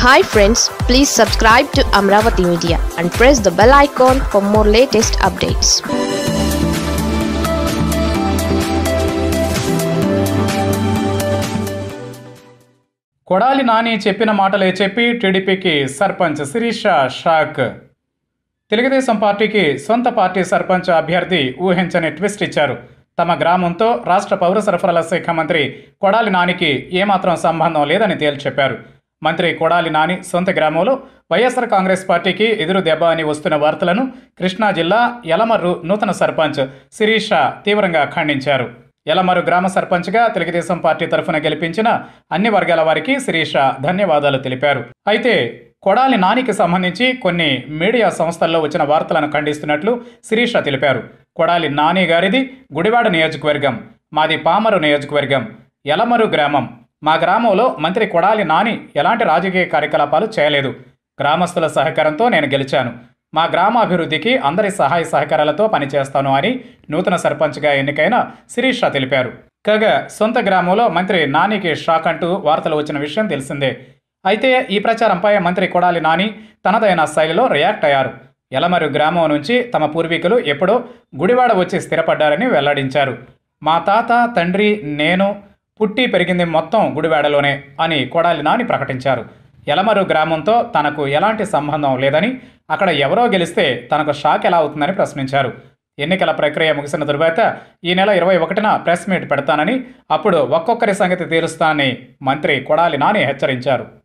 hi friends please subscribe to Amaravati media and press the bell icon for more latest updates Kodali Nani చెప్పిన మాటలే చెప్పి టీడీపీకి sarpanch Sirisha shock Telugu Desam పార్టీకి సొంత పార్టీ సర్పంచ్ అభ్యర్థి ఊహించని ట్విస్ట్ ఇచ్చారు తమ గ్రామంతో రాష్ట్ర పౌర సరఫరాల శాఖ మంత్రి కొడాలి నానికి ఏమాత్రం సంబంధం లేదని తేల్చి చెప్పారు మంత్రి కొడాలి నాని సొంత గ్రామంలో వైఎస్ఆర్ కాంగ్రెస్ పార్టీకి ఎదురు దెబ్బ అని వస్తున్న వార్తలను కృష్ణా జిల్లా యలమర్రు నూతన సర్పంచ్ శిరీష తీవ్రంగా ఖండించారు యలమరు గ్రామ సర్పంచ్గా తెలుగుదేశం పార్టీ తరఫున గెలిపించిన అన్ని వర్గాల వారికి శిరీష ధన్యవాదాలు తెలిపారు అయితే కొడాలి నానికి సంబంధించి కొన్ని మీడియా సంస్థల్లో వచ్చిన వార్తలను ఖండిస్తున్నట్లు శిరీష తెలిపారు కొడాలి నాని గారిది గుడివాడ నియోజకవర్గం మాది పామరు నియోజకవర్గం యలమరు గ్రామం మా గ్రామంలో మంత్రి కొడాలి నాని ఎలాంటి రాజకీయ కార్యకలాపాలు చేయలేదు గ్రామస్తుల సహకారంతో నేను గెలిచాను మా గ్రామ అభివృద్ధికి అందరి సహాయ సహకారాలతో పనిచేస్తాను అని నూతన సర్పంచ్గా ఎన్నికైన శిరీష తెలిపారు కాగా సొంత గ్రామంలో మంత్రి నానికి షాక్ అంటూ వార్తలు వచ్చిన విషయం తెలిసిందే అయితే ఈ ప్రచారంపై మంత్రి కొడాలి నాని తనదైన శైలిలో రియాక్ట్ అయ్యారు యలమరు గ్రామం నుంచి తమ పూర్వీకులు ఎప్పుడో గుడివాడ వచ్చి స్థిరపడ్డారని వెల్లడించారు మా తాత తండ్రి నేను పుట్టి పెరిగింది మొత్తం గుడివాడలోనే అని కొడాలి నాని ప్రకటించారు యలమరు గ్రామంతో తనకు ఎలాంటి సంబంధం లేదని అక్కడ ఎవరో గెలిస్తే తనకు షాక్ ఎలా అవుతుందని ప్రశ్నించారు ఎన్నికల ప్రక్రియ ముగిసిన తరువాత ఈ నెల ఇరవై ఒకటిన ప్రెస్ మీట్ పెడతానని అప్పుడు ఒక్కొక్కరి సంగతి తీరుస్తానని మంత్రి కొడాలి నాని హెచ్చరించారు